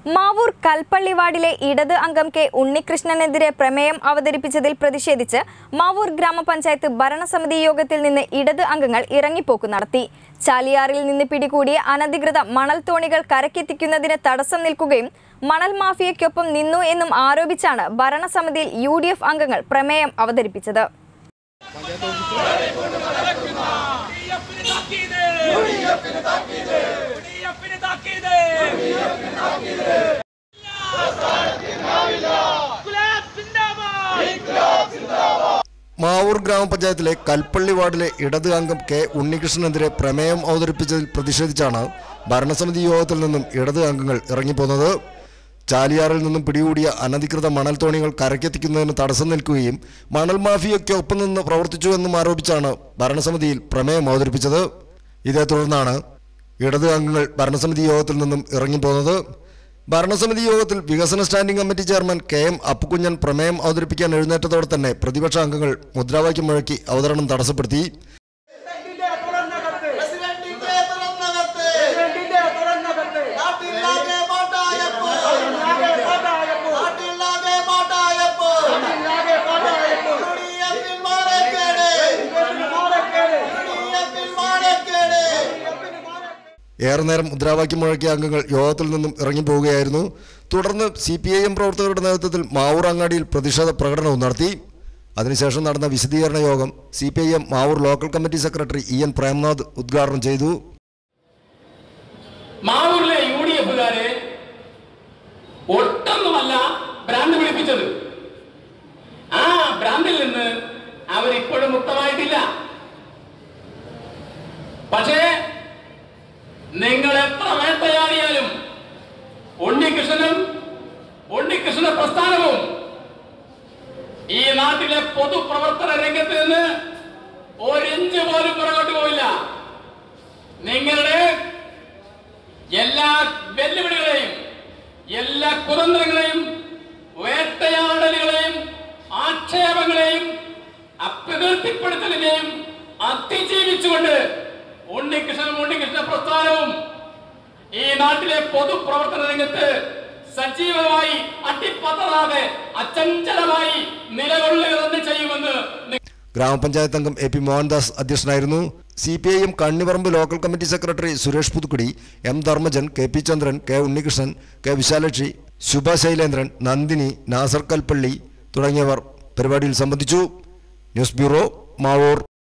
മാവൂർ കൽപ്പള്ളി വാർഡിലെ ഇടത് അംഗം കെ ഉണ്ണികൃഷ്ണനെതിരെ പ്രമേയം അവതരിപ്പിച്ചതിൽ പ്രതിഷേധിച്ച് മാവൂർ ഗ്രാമപഞ്ചായത്ത് ഭരണസമിതി യോഗത്തിൽ നിന്ന് ഇടത് അംഗങ്ങൾ ഇറങ്ങിപ്പോക്ക് നടത്തി ചാലിയാറിൽ നിന്ന് പിടികൂടിയ അനധികൃത മണൽ തോണികൾ കരക്കെത്തിക്കുന്നതിന് തടസ്സം നിൽക്കുകയും മണൽ മാഫിയയ്ക്കൊപ്പം നിന്നു എന്നും ആരോപിച്ചാണ് ഭരണസമിതിയിൽ യു അംഗങ്ങൾ പ്രമേയം അവതരിപ്പിച്ചത് ഡിഎഫിന് താക്കീത് ഡിഎഫിന് താക്കീത് ഗുലാബ് സിന്ദാബാദ് മാവൂർ ഗ്രാമപഞ്ചായത്തിലെ കൽപ്പള്ളി വാർഡിലെ ഇടത് അംഗം കെ ഉണ്ണികൃഷ്ണനെതിരെ പ്രമേയം അവതരിപ്പിച്ചതിൽ പ്രതിഷേധിച്ചാണ് ഭരണസമിതി യോഗത്തിൽ നിന്നും ഇടത് അംഗങ്ങൾ ഇറങ്ങിപ്പോന്നത് ചാലിയാറിൽ നിന്നും പിടികൂടിയ അനധികൃത മണൽ തോണികൾ കരക്കെത്തിക്കുന്നതിന് തടസ്സം നിൽക്കുകയും മണൽ മാഫിയയ്ക്കൊപ്പം നിന്ന് പ്രവർത്തിച്ചുവെന്നും ആരോപിച്ചാണ് ഭരണസമിതിയിൽ പ്രമേയം അവതരിപ്പിച്ചത് ഇതേ തുടർന്നാണ് ഇടത് അംഗങ്ങൾ ഭരണസമിതി യോഗത്തിൽ നിന്നും ഇറങ്ങിപ്പോന്നത് ഭരണസമിതി യോഗത്തിൽ വികസന standing committee chairman K M Appukunjan പ്രമേയം അവതരിപ്പിക്കാൻ എഴുന്നേറ്റതോടെ തന്നെ പ്രതിപക്ഷ അംഗങ്ങൾ മുദ്രാവാക്യം മുഴക്കി അവതരണം തടസ്സപ്പെടുത്തി പ്രസിഡന്റിന്റെ തുറന്നകത്ത് പ്രസിഡന്റിന്റെ തുറന്നകത്ത് പ്രസിഡന്റിന്റെ തുറന്നകത്ത് നാട്ടിലാകെ പാട്ടായപ്പോൾ നാട്ടിലാകെ പാട്ടായപ്പോൾ നാട്ടിലാകെ പാട്ടായപ്പോൾ നാട്ടിലാകെ പാട്ടായപ്പോൾ യുഡിഎഫിൽ മാറക്കേട് യുഡിഎഫിന് മാറക്കേട് യുഡിഎഫിൽ മാറക്കേട് യുഡിഎഫിന് മാറക്കേട് ഏറെ നേരം മുദ്രാവാക്യം മുഴക്കിയ അംഗങ്ങൾ യോഗത്തിൽ നിന്നും ഇറങ്ങിപ്പോവുകയായിരുന്നു തുടർന്ന് സി പി ഐ എം പ്രവർത്തകരുടെ നേതൃത്വത്തിൽ മാവൂർ അങ്ങാടിയിൽ പ്രതിഷേധ പ്രകടനവും നടത്തി അതിനുശേഷം നടന്ന വിശദീകരണ യോഗം C P I M Mavoor local committee secretary E N Premnath ഉദ്ഘാടനം ചെയ്തു മാവൂരിലെ യു ഡി എഫുകാരെ ഒട്ടൊന്നുമല്ല ഭ്രാന്ത് പിടിപ്പിച്ചത് ആ ഭ്രാന്തിൽ നിന്ന് അവരിപ്പോഴും മുക്തമായിട്ടില്ല പക്ഷേ നിങ്ങൾ എത്ര വേട്ടയാടിയാലും ഉണ്ണികൃഷ്ണനും ഉണ്ണികൃഷ്ണ പ്രസ്ഥാനവും ഈ നാട്ടിലെ പൊതുപ്രവർത്തന രംഗത്ത് നിന്ന് ഒരിഞ്ച് പോലും പുറകോട്ട് പോയില്ല നിങ്ങളുടെ എല്ലാ വെല്ലുവിളികളെയും എല്ലാ കുതന്ത്രങ്ങളെയും വേട്ടയാടലുകളെയും ആക്ഷേപങ്ങളെയും അപ്രകീർത്തിപ്പെടുത്തലിനെയും അതിജീവിച്ചുകൊണ്ട് ഉണ്ണികൃഷ്ണനും ഉണ്ണികൃഷ്ണ പ്രസ്ഥാനവും ഈ നാട്ടിലെ പൊതുപ്രവർത്തന രംഗത്ത് സജീവമായി അട്ടിപ്പതറാതെ അചഞ്ചലമായി നിലകൊള്ളുക തന്നെ ചെയ്യുമെന്ന് നി- ഗ്രാമപഞ്ചായത്ത് അംഗം എ പി മോഹൻദാസ് അധ്യക്ഷനായിരുന്നു C P I M Kannipparamba local committee secretary Suresh Puthukkudi M Dharmajan K P Chandran K Unnikrishnan K Vishalakshi Shubha Shailendran Nandini Nasar Kalpally തുടങ്ങിയവർ പരിപാടിയിൽ സംബന്ധിച്ചു ന്യൂസ് ബ്യൂറോ മാവൂർ